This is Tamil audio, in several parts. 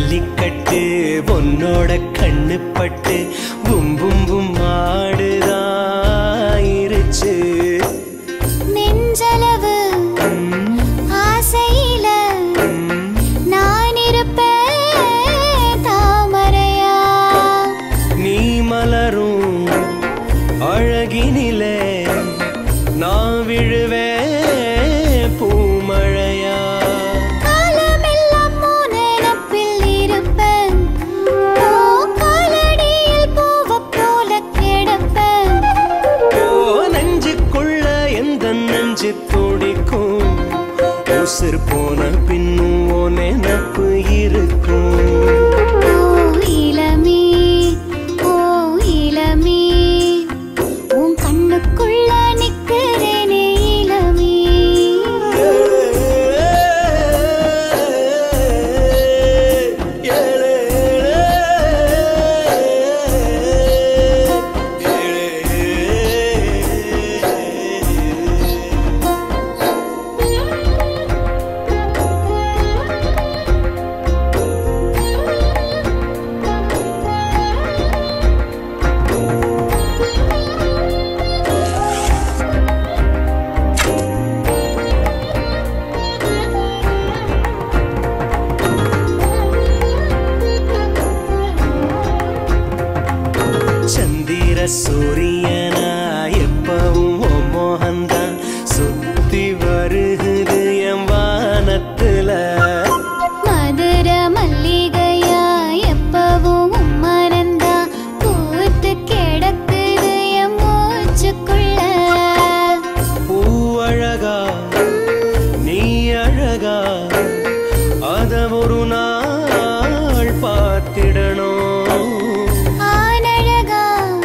ஜல்லிக்கட்டு உன்னோட கண்ணு பட்டு பும் பும் பும் ஆடுதாயிருச்சு நெஞ்சளவு ஆசையில நான் இருப்பேன் தாமரையா நீ மலரும் அழகினிலே நான் விழுவேன் பூமழையா காலமெல்லாம் உன் நினப்பில் இருப்பேன் ஓ காலடியில் பூவைப் போல கிடப்பேன் ஓ நெஞ்சுக்குள்ள எந்த நெஞ்சு துடிக்கும் உசிர் போன பின்னும் ஓ நினப்பு இருக்கும் ஓ இளமே ஓ இளமே உன் கண்ணுக்குள்ள நிக்கிறேனே இளமே சந்திர சூரியனா எப்பவும் உன் மோகந்தான் சுத்தி வருகுது என் வானத்துல மதுர மல்லிகையா எப்பவும் உன் மனந்தா பூத்து கிடக்குது என் மூச்சுக்குள்ள பூவழகா நீ அழகா அத ஒரு நாள் பார்த்திடணும் ஆனழகா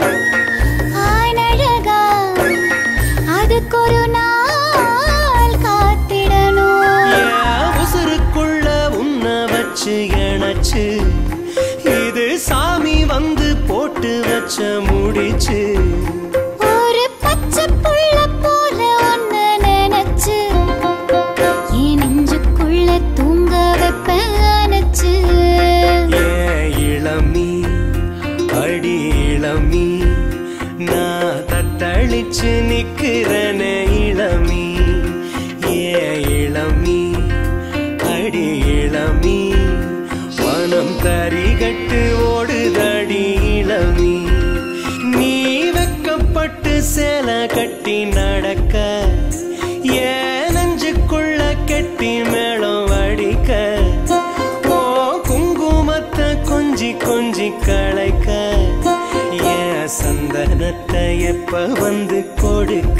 ஆனழகா அதுக்கொரு நாள் காத்திடணும் என் உசுருக்குள்ள உன்னை வச்சு இணைச்சு இது சாமி வந்து போட்டு வச்ச முடிச்சு ஒரு பச்சை புள்ள போல ஒன்னு நினைச்சு என் நெஞ்சுக்குள்ள தூங்க வைப்பேன் அணைச்சு ஏன் இளமி அடி இளமி நான் தத்தளிச்சு நிக்கிறனே இளமி ஏன் இளமி அடி இளமி மனம் தரிகட்டு ஓடுதடி இளமி நீ வெக்கப்பட்டு சேலை கட்டி நடக்க ஏன் நெஞ்சுக்குள்ள கெட்டி மேளம் வடிக்க ஓ குங்குமத்தை கொஞ்சி கொஞ்சி களைக்க ஏன் சந்தனத்தை எப்ப வந்து கொடுக்க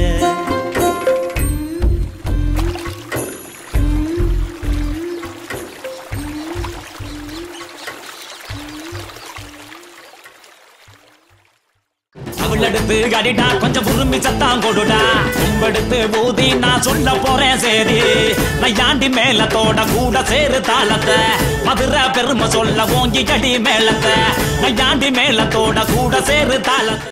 அவளெடுத்து அடிடா கொஞ்சம் உருமி சத்தம் கொடுடா கும்பெடுத்து ஊதி நான் சொல்ல போறேன் சரி நையாண்டி மேலத்தோட கூட சேரு தாளத்தை மதுரை பெருமை சொல்ல ஓங்கி அடி மேளத்தை நையாண்டி மேலத்தோட கூட சேரு தாளத்தை